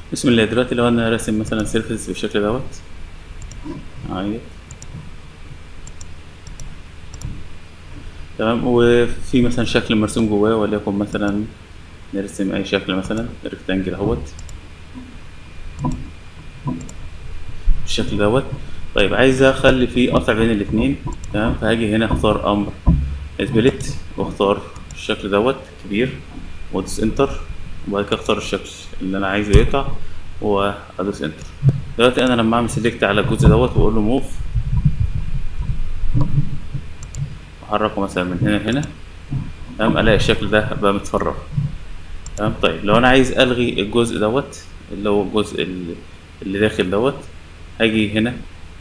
بسم الله دلوقتي لو انا راسم مثلا سيرفيس بالشكل دوت عادي تمام وفي مثلا شكل مرسوم جواه وليكن مثلا نرسم اي شكل مثلا ريكتانجل اهوت بالشكل دوت طيب عايز اخلي فيه قطع بين الاتنين تمام فهاجي هنا اختار امر سبليت واختار الشكل دوت كبير وادوس انتر وبعد كده اختار الشكل اللي انا عايزه يقطع وادوس انتر دلوقتي انا لما اعمل سيلكت على الجزء دوت واقول له موف احركه مثلا من هنا لهنا تمام الاقي الشكل ده بقى متفرغ تمام طيب لو انا عايز الغي الجزء دوت اللي هو الجزء اللي- اللي داخل دوت هاجي هنا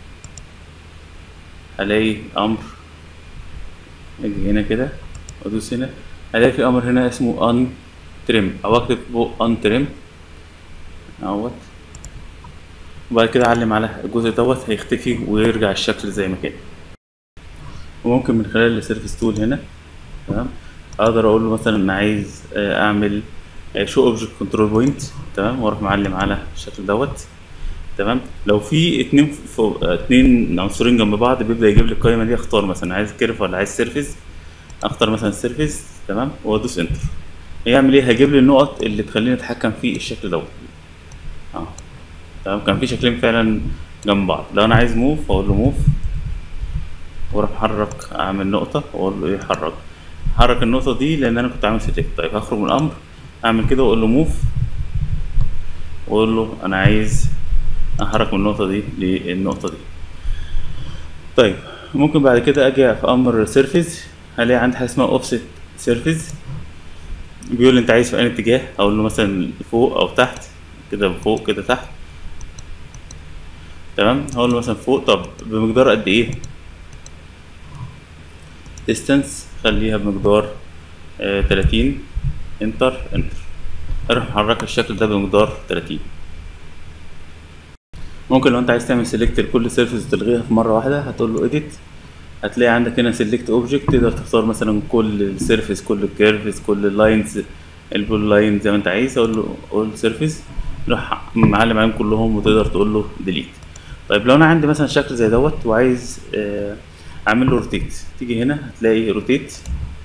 الاقي امر اجي هنا كده وادوس هنا الاقي في امر هنا اسمه ان تريم او اكتب فوق ان تريم اهوت وبعد كده اعلم على الجزء دوت هيختفي ويرجع الشكل زي ما كان وممكن من خلال السيرفيس تول هنا تمام اقدر اقول له مثلا انا عايز آه، اعمل شو اوبجكت كنترول بوينت تمام واروح معلم على الشكل دوت تمام لو في اتنين فوق اتنين عنصرين جنب بعض بيبدا يجيب لي القائمه دي اختار مثلا عايز كيرف ولا عايز سيرفيس اختار مثلا سيرفيس تمام وادوس انتر هيعمل ايه هيجيب لي النقط اللي تخليني اتحكم في الشكل دوت اه تمام كان في شكلين فعلا جنب بعض لو انا عايز موف اقول له موف واروح احرك اعمل نقطه واقول له ايه حرك حرك النقطه دي لان انا كنت عامل سيلكت طيب هخرج من الامر اعمل كده واقول له موف واقول له انا عايز احرك من النقطه دي للنقطه دي طيب ممكن بعد كده اجي في امر سيرفيس هلاقي عندي حاجه اسمها اوفست سيرفيس بيقول لي انت عايز في اي اتجاه اقول له مثلا فوق او تحت كده فوق كده تحت تمام هقول له مثلا فوق طب بمقدار قد ايه ديستانس خليها بمقدار آه 30 انتر انتر اروح محرك الشكل ده بمقدار 30 ممكن لو انت عايز تعمل سيلكت لكل سيرفيس وتلغيها في مره واحده هتقول له اديت هتلاقي عندك هنا سيلكت اوبجكت تقدر تختار مثلا كل السيرفيس كل الكيرفز كل اللاينز البول لاين زي ما انت عايز اقول له اول سيرفيس روح معلم عليهم كلهم وتقدر تقول له ديليت طيب لو انا عندي مثلا شكل زي دوت وعايز آه، اعمل له روتيت تيجي هنا هتلاقي روتيت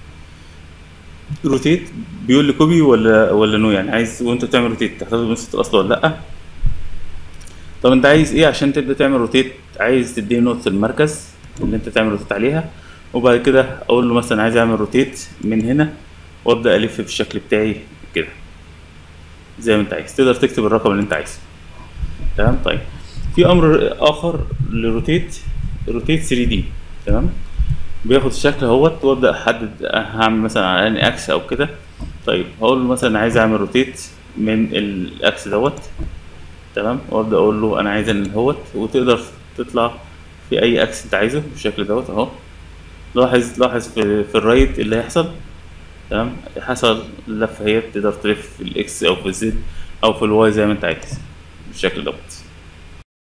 روتيت بيقول لي كوبي ولا ولا نو يعني عايز وانت بتعمل روتيت تحتاج نسخه الاصل ولا لا طب انت عايز ايه عشان تبدا تعمل روتيت عايز تديه نقطه المركز اللي انت تعمل روتيت عليها وبعد كده اقول له مثلا عايز اعمل روتيت من هنا وابدا الف بالشكل بتاعي كده زي ما انت عايز تقدر تكتب الرقم اللي انت عايزه تمام طيب في امر اخر لروتيت روتيت 3 دي تمام بياخد الشكل اهوت وابدا احدد هعمل مثلا على اني اكس او كده طيب هقول له مثلا عايز اعمل روتيت من الاكس دوت تمام وابدا اقول له انا عايز ان اهوت وتقدر تطلع في اي اكس انت عايزه بالشكل دوت اهو لاحظ لاحظ في, في الرايت اللي هيحصل تمام حصل اللفه هي تقدر تلف في الاكس او في الزد او في الواي زي ما انت عايز بالشكل دوت